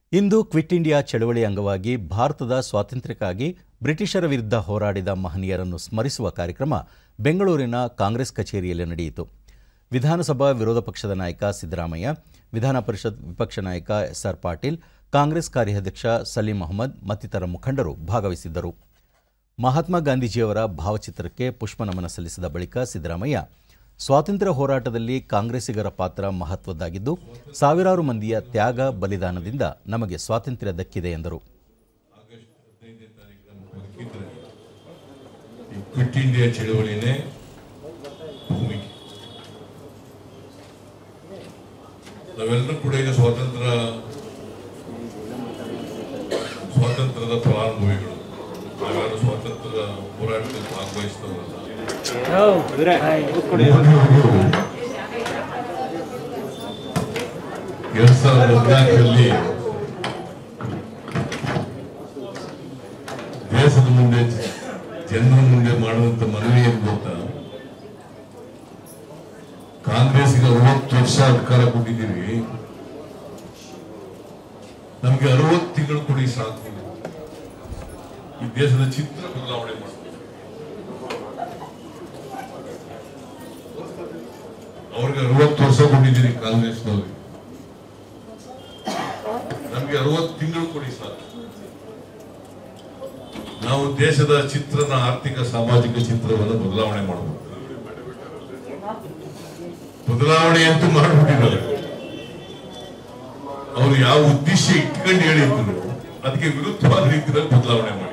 ಇಂದು quit India ಚಳವಳಿ ಅಂಗವಾಗಿ ಭಾರತದ ಸ್ವಾತಂತ್ರ್ಯಕ್ಕಾಗಿ ಬ್ರಿಟಿಷರ ವಿರುದ್ಧ ಹೋರಾಡಿದ ಮಹನೀಯರನ್ನು ಸ್ಮರಿಸುವ ಕಾರ್ಯಕ್ರಮ ಬೆಂಗಳೂರಿನ ಕಾಂಗ್ರೆಸ್ ಕಚೇರಿಯಲ್ಲಿ ನಡೆಯಿತು ವಿಧಾನಸಭಾ ವಿರೋಧ ಪಕ್ಷದ ನಾಯಕ ಸಿದ್ದರಾಮಯ್ಯ ವಿಧಾನ ಪರಿಷತ್ ವಿಪಕ್ಷ ನಾಯಕ ಎಸ್ಆರ್ ಪಾಟೀಲ್ ಕಾಂಗ್ರೆಸ್ ಕಾರ್ಯಾಧ್ಯಕ್ಷ ಸಲೀಂ ಅಹಮದ್ ಮತ್ತಿತರ ಮುಖಂಡರು ಭಾಗವಹಿಸಿದ್ದರು ಮಹಾತ್ಮ ಗಾಂಧೀಜಿಯವರ ಭಾವಚಿತ್ರಕ್ಕೆ ಪುಷ್ಪನಮನ ಸಲ್ಲಿಸಿದ ಬಳಿಕ ಸಿದ್ದರಾಮಯ್ಯ ಸ್ವಾತಂತ್ರ್ಯ ಹೋರಾಟದಲ್ಲಿ ಕಾಂಗ್ರೆಸ್ಸಿಗರ ಪಾತ್ರ ಮಹತ್ವದ್ದಾಗಿದ್ದು ಸಾವಿರಾರು ಮಂದಿಯ ತ್ಯಾಗ ಬಲಿದಾನದಿಂದ ನಮಗೆ ಸ್ವಾತಂತ್ರ್ಯ ದಕ್ಕಿದೆ ಎಂದರು ಈ ಕ್ವಿಟ್ ಇಂಡಿಯಾ ಚಳವಳಿನೇ ಭೂಮಿಕೆ ನಾವೆಲ್ಲರೂ ಕೂಡ ಈಗ ಸ್ವಾತಂತ್ರ್ಯ ಸ್ವಾತಂತ್ರ್ಯದ ಫಲಾನುಭವಿಗಳು ನಾವ್ಯಾರು ಸ್ವಾತಂತ್ರ್ಯ ಹೋರಾಟದಲ್ಲಿ ಭಾಗವಹಿಸಿದವರಲ್ಲ ಎರಡ್ ಸಾವಿರದ ಹದಿನಾಲ್ಕರಲ್ಲಿ ದೇಶದ ಮುಂದೆ ಜನರ ಮುಂದೆ ಮಾಡುವಂತ ಮನವಿ ಏನು ಗೊತ್ತಾ ಕಾಂಗ್ರೆಸ್ಗೆ ಅರವತ್ತು ವರ್ಷ ಅಧಿಕಾರ ಕೊಟ್ಟಿದ್ದೀವಿ ನಮ್ಗೆ ಅರವತ್ತು ತಿಂಗಳು ಕೊಡಿ ಸಾಕು ಈ ದೇಶದ ಚಿತ್ರ ಬದಲಾವಣೆ ಮಾಡಬೇಕು ಅವ್ರಿಗೆ ಅರವತ್ತು ವರ್ಷ ಕೊಟ್ಟಿದ್ದೀರಿ ಕಾಂಗ್ರೆಸ್ನವ್ರಿಗೆ ನಮ್ಗೆ ಅರವತ್ತು ತಿಂಗಳು ಕೊಡಿ ಸಾಕು ನಾವು ದೇಶದ ಚಿತ್ರನ ಆರ್ಥಿಕ ಸಾಮಾಜಿಕ ಚಿತ್ರವನ್ನು ಬದಲಾವಣೆ ಮಾಡಬೇಕು ಬದಲಾವಣೆ ಅಂತೂ ಮಾಡಿಬಿಟ್ಟಿದ್ದಾರೆ ಅವರು ಯಾವ ಉದ್ದೇಶ ಇಟ್ಕೊಂಡು ಹೇಳಿದ್ರು ಅದಕ್ಕೆ ವಿರುದ್ಧವಾದ ರೀತಿಯಲ್ಲಿ ಬದಲಾವಣೆ ಮಾಡಿದ್ರು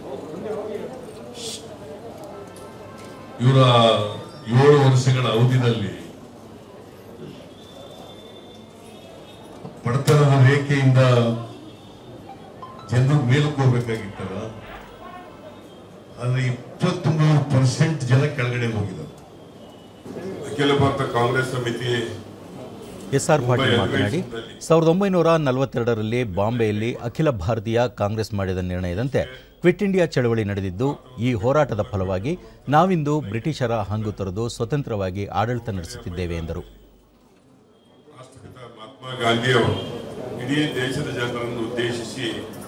ಇವರ ಏಳು ವರ್ಷಗಳ ಅವಧಿನಲ್ಲಿ ಬಡತನದ ರೇಖೆಯಿಂದ ಜನರು ಮೇಲಕ್ಕೆ ಹೋಗ್ಬೇಕಾಗಿತ್ತಲ್ಲ ಆದ್ರೆ ಇಪ್ಪತ್ಮೂರು ಪರ್ಸೆಂಟ್ ಜನ ಕೆಳಗಡೆ ಹೋಗಿದ್ದಾರೆ ಅಖಿಲ ಭಾರತ ಕಾಂಗ್ರೆಸ್ ಸಮಿತಿ ಎಸ್ಆರ್ ಪಾಟೀಲ್ ಮಾತನಾಡಿ ಸಾವಿರದ ಒಂಬೈನೂರ ನಲವತ್ತೆರಡರಲ್ಲಿ ಬಾಂಬೆಯಲ್ಲಿ ಅಖಿಲ ಭಾರತೀಯ ಕಾಂಗ್ರೆಸ್ ಮಾಡಿದ ನಿರ್ಣಯದಂತೆ ಕ್ವಿಟ್ ಇಂಡಿಯಾ ಚಳವಳಿ ನಡೆದಿದ್ದು ಈ ಹೋರಾಟದ ಫಲವಾಗಿ ನಾವಿಂದು ಬ್ರಿಟಿಷರ ಹಂಗು ತೊರೆದು ಸ್ವತಂತ್ರವಾಗಿ ಆಡಳಿತ ನಡೆಸುತ್ತಿದ್ದೇವೆ ಎಂದರು ರಾಷ್ಟ್ರಪಿತ ಮಹಾತ್ಮ ಗಾಂಧಿಯವರು ಇಡೀ ದೇಶದ ಜನರನ್ನು ಉದ್ದೇಶಿಸಿ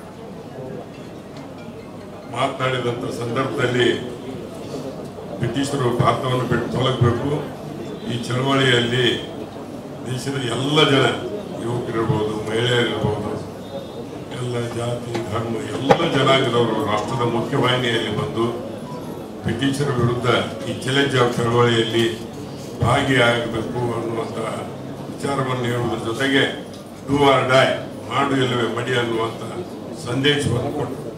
ಮಾತನಾಡಿದಂಥ ಸಂದರ್ಭದಲ್ಲಿ ಬ್ರಿಟಿಷರು ಭಾರತವನ್ನು ಬಿಟ್ಟು ತೊಲಗಬೇಕು ಈ ಚಳವಳಿಯಲ್ಲಿ ದೇಶದ ಎಲ್ಲ ಜನ ಯುವಕರಿರ್ಬೋದು ಮಹಿಳೆಯರಿರ್ಬೋದು ಎಲ್ಲ ಜಾತಿ ಧರ್ಮ ಎಲ್ಲ ಜನಾಂಗದವರು ರಾಷ್ಟ್ರದ ಮುಖ್ಯವಾಹಿನಿಯಲ್ಲಿ ಬಂದು ಬ್ರಿಟಿಷರ ವಿರುದ್ಧ ಈ ಚಾಲೆಂಜ್ ಆಫ್ ಚಳವಳಿಯಲ್ಲಿ ಭಾಗಿಯಾಗಬೇಕು ಅನ್ನುವಂಥ ವಿಚಾರವನ್ನು ಹೇಳುವುದರ ಜೊತೆಗೆ ಡೂ ಆರ್ ಡೈ ಮಾಡು ಇಲ್ಲವೇ ಮಡಿ ಅನ್ನುವಂಥ ಸಂದೇಶವನ್ನು ಕೊಟ್ಟರು